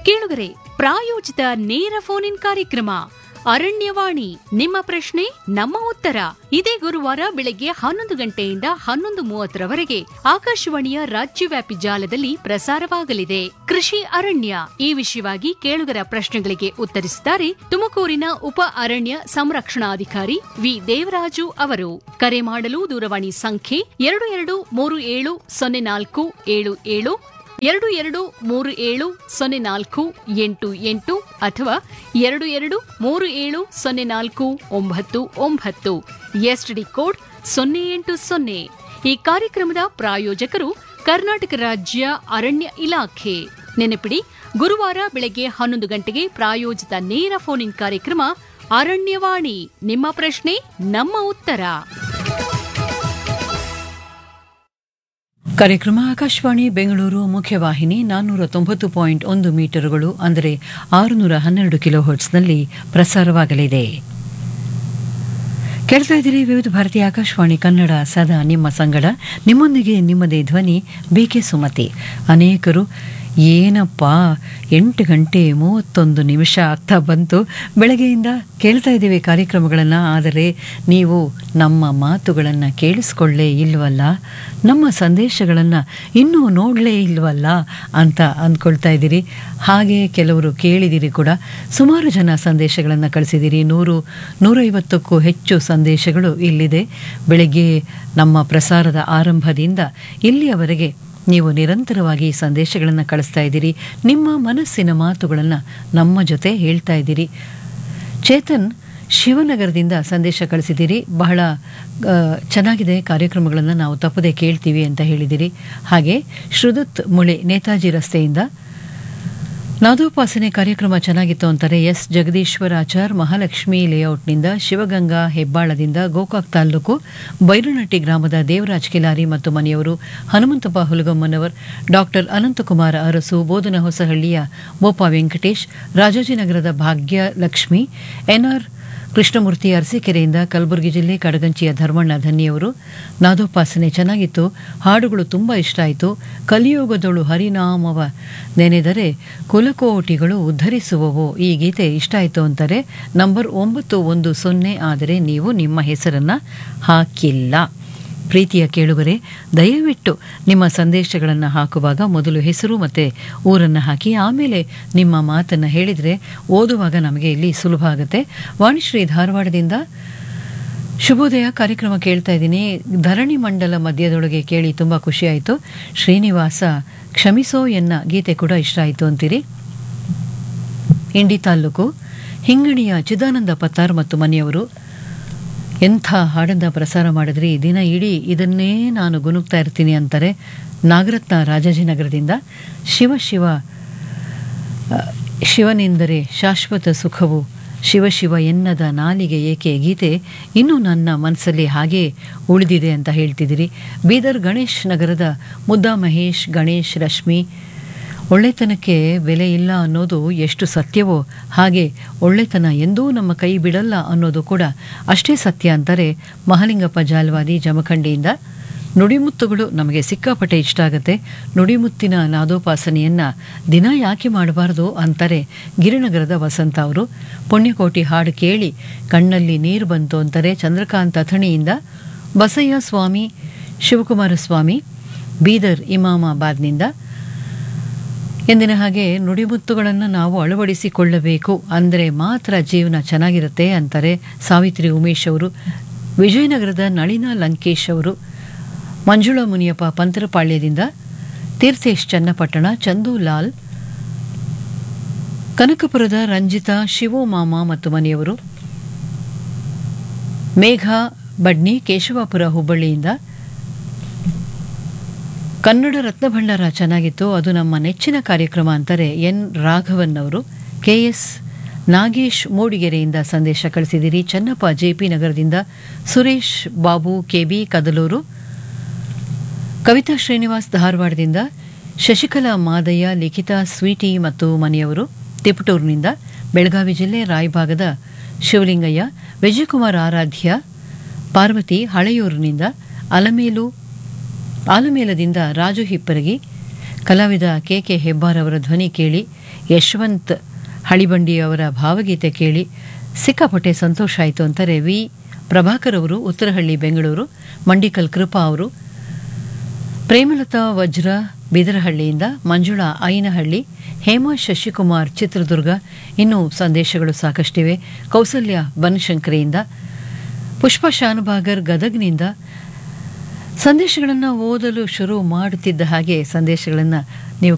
ಕೇಳುಗರೆ ಪ್ರಾಯೋಜಿತ ನೇರ ಫೋನ್ ಇನ್ ಕಾರ್ಯಕ್ರಮ ಅರಣ್ಯವಾಣಿ ನಿಮ್ಮ ಪ್ರಶ್ನೆ ನಮ್ಮ ಉತ್ತರ ಇದೇ ಗುರುವಾರ ಬೆಳಗ್ಗೆ ಹನ್ನೊಂದು ಗಂಟೆಯಿಂದ ಹನ್ನೊಂದು ಮೂವತ್ತರವರೆಗೆ ಆಕಾಶವಾಣಿಯ ರಾಜ್ಯವ್ಯಾಪಿ ಜಾಲದಲ್ಲಿ ಪ್ರಸಾರವಾಗಲಿದೆ ಕೃಷಿ ಅರಣ್ಯ ಈ ವಿಷಯವಾಗಿ ಕೇಳುಗರ ಪ್ರಶ್ನೆಗಳಿಗೆ ಉತ್ತರಿಸಿದ್ದಾರೆ ತುಮಕೂರಿನ ಉಪ ಅರಣ್ಯ ಸಂರಕ್ಷಣಾಧಿಕಾರಿ ವಿ ದೇವರಾಜು ಅವರು ಕರೆ ಮಾಡಲು ದೂರವಾಣಿ ಸಂಖ್ಯೆ ಎರಡು ಎರಡು ಮೂರು ಏಳು ಸೊನ್ನೆ ನಾಲ್ಕು ಏಳು ಏಳು ಎರಡು ಎರಡು ಮೂರು ಏಳು ಸೊನ್ನೆ ನಾಲ್ಕು ಎಂಟು ಎಂಟು ಅಥವಾ ಎರಡು ಎರಡು ಮೂರು ಏಳು ಸೊನ್ನೆ ನಾಲ್ಕು ಒಂಬತ್ತು ಒಂಬತ್ತು ಎಸ್ಟಿಡಿ ಕೋಡ್ ಸೊನ್ನೆ ಎಂಟು ಸೊನ್ನೆ ಈ ಕಾರ್ಯಕ್ರಮದ ಪ್ರಾಯೋಜಕರು ಕರ್ನಾಟಕ ರಾಜ್ಯ ಅರಣ್ಯ ಇಲಾಖೆ ನೆನಪಿಡಿ ಗುರುವಾರ ಬೆಳಗ್ಗೆ ಹನ್ನೊಂದು ಗಂಟೆಗೆ ಪ್ರಾಯೋಜಿತ ನೇರ ಫೋನ್ ಇನ್ ಕಾರ್ಯಕ್ರಮ ಅರಣ್ಯವಾಣಿ ನಿಮ್ಮ ಪ್ರಶ್ನೆ ನಮ್ಮ ಉತ್ತರ ಕಾರ್ಯಕ್ರಮ ಆಕಾಶವಾಣಿ ಬೆಂಗಳೂರು ಮುಖ್ಯವಾಹಿನಿ ನಾನ್ನೂರ ತೊಂಬತ್ತು ಪಾಯಿಂಟ್ ಒಂದು ಮೀಟರ್ಗಳು ಅಂದರೆ ಆರುನೂರ ಹನ್ನೆರಡು ಕಿಲೋ ಹರ್ಟ್ಸ್ನಲ್ಲಿ ಪ್ರಸಾರವಾಗಲಿದೆ ಕೇಳ್ತಾ ಇದ್ದೀರಿ ವಿವಿಧ ಭಾರತೀಯ ಆಕಾಶವಾಣಿ ಕನ್ನಡ ಸದಾ ನಿಮ್ಮ ಸಂಗಡ ನಿಮ್ಮೊಂದಿಗೆ ನಿಮ್ಮದೇ ಧ್ವನಿ ಬಿ ಕೆ ಸುಮತಿ ಅನೇಕರು ಏನಪ್ಪ ಎಂಟು ಗಂಟೆ ಮೂವತ್ತೊಂದು ನಿಮಿಷ ಆಗ್ತಾ ಬಂತು ಬೆಳಗ್ಗೆಯಿಂದ ಕೇಳ್ತಾ ಇದ್ದೀವಿ ಕಾರ್ಯಕ್ರಮಗಳನ್ನು ಆದರೆ ನೀವು ನಮ್ಮ ಮಾತುಗಳನ್ನು ಕೇಳಿಸ್ಕೊಳ್ಳೇ ಇಲ್ವಲ್ಲ ನಮ್ಮ ಸಂದೇಶಗಳನ್ನು ಇನ್ನೂ ನೋಡಲೇ ಇಲ್ವಲ್ಲ ಅಂತ ಅಂದ್ಕೊಳ್ತಾ ಇದ್ದೀರಿ ಹಾಗೆ ಕೆಲವರು ಕೇಳಿದಿರಿ ಕೂಡ ಸುಮಾರು ಜನ ಸಂದೇಶಗಳನ್ನು ಕಳಿಸಿದ್ದೀರಿ ನೂರು ನೂರೈವತ್ತಕ್ಕೂ ಹೆಚ್ಚು ಸಂದೇಶಗಳು ಇಲ್ಲಿದೆ ಬೆಳಗ್ಗೆ ನಮ್ಮ ಪ್ರಸಾರದ ಆರಂಭದಿಂದ ಇಲ್ಲಿಯವರೆಗೆ ನೀವು ನಿರಂತರವಾಗಿ ಸಂದೇಶಗಳನ್ನು ಕಳಿಸ್ತಾ ಇದ್ದೀರಿ ನಿಮ್ಮ ಮನಸ್ಸಿನ ಮಾತುಗಳನ್ನು ನಮ್ಮ ಜೊತೆ ಹೇಳ್ತಾ ಇದ್ದೀರಿ ಚೇತನ್ ಶಿವನಗರದಿಂದ ಸಂದೇಶ ಕಳಿಸಿದ್ದೀರಿ ಬಹಳ ಆ, ಚೆನ್ನಾಗಿದೆ ಕಾರ್ಯಕ್ರಮಗಳನ್ನು ನಾವು ತಪ್ಪದೆ ಕೇಳ್ತೀವಿ ಅಂತ ಹೇಳಿದ್ದೀರಿ ಹಾಗೆ ಶ್ರುದತ್ ಮುಳೆ ನೇತಾಜಿ ರಸ್ತೆಯಿಂದ ನಾದೋಪಾಸನೆ ಕಾರ್ಯಕ್ರಮ ಚೆನ್ನಾಗಿತ್ತು ಅಂತಾರೆ ಎಸ್ ಜಗದೀಶ್ವರ ಆಚಾರ್ ಮಹಾಲಕ್ಷ್ಮಿ ಲೇಔಟ್ನಿಂದ ಶಿವಗಂಗಾ ಹೆಬ್ಬಾಳದಿಂದ ಗೋಕಾಕ್ ತಾಲೂಕು ಬೈರುನಟ್ಟಿ ಗ್ರಾಮದ ದೇವರಾಜ್ ಕಿಲಾರಿ ಮತ್ತು ಮನೆಯವರು ಹನುಮಂತಪ್ಪ ಹುಲಗಮ್ಮನವರ್ ಡಾಕ್ಟರ್ ಅನಂತಕುಮಾರ ಅರಸು ಬೋಧನ ಹೊಸಹಳ್ಳಿಯ ಬೋಪ ವೆಂಕಟೇಶ್ ರಾಜಾಜಿನಗರದ ಭಾಗ್ಯ ಲಕ್ಷ್ಮಿ ಎನ್ಆರ್ ಕೃಷ್ಣಮೂರ್ತಿ ಅರಸೀಕೆರೆಯಿಂದ ಕಲಬುರಗಿ ಜಿಲ್ಲೆ ಕಡಗಂಚಿಯ ಧರ್ಮಣ್ಣ ಧನ್ಯವರು ನಾದೋಪಾಸನೆ ಚೆನ್ನಾಗಿತ್ತು ಹಾಡುಗಳು ತುಂಬ ಇಷ್ಟ ಆಯಿತು ಕಲಿಯುಗದೊಳು ಹರಿನಾಮವ ನೆನೆದರೆ ಕುಲಕೋಟಿಗಳು ಉದ್ಧರಿಸುವವು ಈ ಗೀತೆ ಇಷ್ಟ ಆಯಿತು ಅಂತಾರೆ ನಂಬರ್ ಒಂಬತ್ತು ಒಂದು ಸೊನ್ನೆ ಆದರೆ ನೀವು ನಿಮ್ಮ ಹೆಸರನ್ನು ಹಾಕಿಲ್ಲ ಪ್ರೀತಿಯ ಕೇಳುಗರೆ ದಯವಿಟ್ಟು ನಿಮ್ಮ ಸಂದೇಶಗಳನ್ನು ಹಾಕುವಾಗ ಮೊದಲು ಹೆಸರು ಮತ್ತು ಊರನ್ನು ಹಾಕಿ ಆಮೇಲೆ ನಿಮ್ಮ ಮಾತನ್ನು ಹೇಳಿದರೆ ಓದುವಾಗ ನಮಗೆ ಇಲ್ಲಿ ಸುಲಭ ಆಗುತ್ತೆ ವಾಣಿಶ್ರೀ ಧಾರವಾಡದಿಂದ ಶುಭೋದಯ ಕಾರ್ಯಕ್ರಮ ಕೇಳ್ತಾ ಇದ್ದೀನಿ ಧರಣಿ ಮಂಡಲ ಮಧ್ಯದೊಳಗೆ ಕೇಳಿ ತುಂಬ ಖುಷಿಯಾಯಿತು ಶ್ರೀನಿವಾಸ ಕ್ಷಮಿಸೋ ಎನ್ನ ಗೀತೆ ಕೂಡ ಇಷ್ಟ ಆಯಿತು ಅಂತೀರಿ ಇಂಡಿ ತಾಲೂಕು ಹಿಂಗಣಿಯ ಚಿದಾನಂದ ಪತ್ತಾರ್ ಮತ್ತು ಮನೆಯವರು ಎಂಥ ಹಾಡನ್ನು ಪ್ರಸಾರ ಮಾಡಿದ್ರಿ ದಿನ ಇಡೀ ಇದನ್ನೇ ನಾನು ಗುನುಗ್ತಾ ಇರ್ತೀನಿ ಅಂತಾರೆ ನಾಗರತ್ನ ರಾಜಾಜಿನಗರದಿಂದ ಶಿವ ಶಿವ ಆ, ಶಿವನೆಂದರೆ ಶಾಶ್ವತ ಸುಖವು ಶಿವ ಶಿವ ಎನ್ನದ ನಾಲಿಗೆ ಏಕೆ ಗೀತೆ ಇನ್ನೂ ನನ್ನ ಮನಸ್ಸಲ್ಲಿ ಹಾಗೇ ಉಳಿದಿದೆ ಅಂತ ಹೇಳ್ತಿದ್ದೀರಿ ಬೀದರ್ ಗಣೇಶ್ ನಗರದ ಮುದ್ದಾ ಮಹೇಶ್ ಗಣೇಶ್ ರಶ್ಮಿ ಒಳ್ಳೆತನಕ್ಕೆ ಬೆಲೆ ಇಲ್ಲ ಅನ್ನೋದು ಎಷ್ಟು ಸತ್ಯವೋ ಹಾಗೆ ಒಳ್ಳೆತನ ಎಂದೂ ನಮ್ಮ ಕೈ ಬಿಡಲ್ಲ ಅನ್ನೋದು ಕೂಡ ಅಷ್ಟೇ ಸತ್ಯ ಅಂತಾರೆ ಮಹಾಲಿಂಗಪ್ಪ ಜಾಲ್ವಾದಿ ಜಮಖಂಡಿಯಿಂದ ನುಡಿಮುತ್ತುಗಳು ನಮಗೆ ಸಿಕ್ಕಾಪಟ್ಟೆ ಇಷ್ಟ ಆಗುತ್ತೆ ನುಡಿಮುತ್ತಿನ ನಾದೋಪಾಸನೆಯನ್ನು ದಿನ ಯಾಕೆ ಮಾಡಬಾರ್ದು ಅಂತಾರೆ ಗಿರಿನಗರದ ವಸಂತ ಅವರು ಪುಣ್ಯಕೋಟಿ ಹಾಡು ಕೇಳಿ ಕಣ್ಣಲ್ಲಿ ನೀರು ಬಂತು ಅಂತಾರೆ ಚಂದ್ರಕಾಂತ್ ಅಥಣಿಯಿಂದ ಬಸಯ್ಯ ಸ್ವಾಮಿ ಶಿವಕುಮಾರ ಸ್ವಾಮಿ ಬೀದರ್ ಇಮಾಮಾಬಾದ್ನಿಂದ ಎಂದಿನ ಹಾಗೆ ನುಡಿಮುತ್ತುಗಳನ್ನು ನಾವು ಅಳವಡಿಸಿಕೊಳ್ಳಬೇಕು ಅಂದರೆ ಮಾತ್ರ ಜೀವನ ಚೆನ್ನಾಗಿರುತ್ತೆ ಅಂತಾರೆ ಸಾವಿತ್ರಿ ಉಮೇಶ್ ಅವರು ವಿಜಯನಗರದ ನಳಿನ ಲಂಕೇಶ್ ಅವರು ಮಂಜುಳಾ ಮುನಿಯಪ್ಪ ಪಂತರಪಾಳ್ಯದಿಂದ ತೀರ್ಥೇಶ್ ಚನ್ನಪಟ್ಟಣ ಚಂದು ಲಾಲ್ ಕನಕಪುರದ ರಂಜಿತಾ ಶಿವೋಮಾಮ ಮತ್ತು ಮನೆಯವರು ಮೇಘ ಬಡ್ನಿ ಕೇಶವಾಪುರ ಹುಬ್ಬಳ್ಳಿಯಿಂದ ಕನ್ನಡ ರತ್ನ ಭಂಡಾರ ಚೆನ್ನಾಗಿತ್ತು ಅದು ನಮ್ಮ ನೆಚ್ಚಿನ ಕಾರ್ಯಕ್ರಮ ಅಂತಾರೆ ಎನ್ ರಾಘವನ್ ಅವರು ಕೆ ಎಸ್ ನಾಗೇಶ್ ಮೂಡಿಗೆರೆಯಿಂದ ಸಂದೇಶ ಕಳಿಸಿದಿರಿ ಚನ್ನಪ್ಪ ಜೆಪಿ ನಗರದಿಂದ ಸುರೇಶ್ ಬಾಬು ಕೆಬಿ ಕದಲೂರು ಕವಿತಾ ಶ್ರೀನಿವಾಸ್ ಧಾರವಾಡದಿಂದ ಶಶಿಕಲಾ ಮಾದಯ್ಯ ಲಿಖಿತಾ ಸ್ವೀಟಿ ಮತ್ತು ಮನೆಯವರು ತಿಪಟೂರಿನಿಂದ ಬೆಳಗಾವಿ ಜಿಲ್ಲೆ ರಾಯಭಾಗದ ಶಿವಲಿಂಗಯ್ಯ ವಿಜಯಕುಮಾರ್ ಆರಾಧ್ಯ ಪಾರ್ವತಿ ಹಳೆಯೂರಿನಿಂದ ಅಲಮೇಲು ಆಲಮೇಲದಿಂದ ರಾಜು ಹಿಪ್ಪರಗಿ ಕಲಾವಿದ ಕೆ ಕೆ ಹೆಬ್ಬಾರ್ ಅವರ ಧ್ವನಿ ಕೇಳಿ ಯಶವಂತ್ ಹಳಿಬಂಡಿ ಅವರ ಭಾವಗೀತೆ ಕೇಳಿ ಸಿಕ್ಕಾಪಟ್ಟೆ ಸಂತೋಷ ಆಯಿತು ಅಂತಾರೆ ವಿ ಪ್ರಭಾಕರ್ ಅವರು ಉತ್ತರಹಳ್ಳಿ ಬೆಂಗಳೂರು ಮಂಡಿಕಲ್ ಕೃಪಾ ಅವರು ಪ್ರೇಮಲತಾ ವಜ್ರ ಬಿದರಹಳ್ಳಿಯಿಂದ ಮಂಜುಳಾ ಐನಹಳ್ಳಿ ಹೇಮಾ ಶಶಿಕುಮಾರ್ ಚಿತ್ರದುರ್ಗ ಇನ್ನೂ ಸಂದೇಶಗಳು ಸಾಕಷ್ಟಿವೆ ಕೌಸಲ್ಯ ಬನಶಂಕರಿಯಿಂದ ಪುಷ್ಪ ಶಾನುಭಾಗರ್ ಗದಗ್ನಿಂದ ಸಂದೇಶಗಳನ್ನು ಓದಲು ಶುರು ಮಾಡುತ್ತಿದ್ದ ಹಾಗೆ ಸಂದೇಶಗಳನ್ನು ನೀವು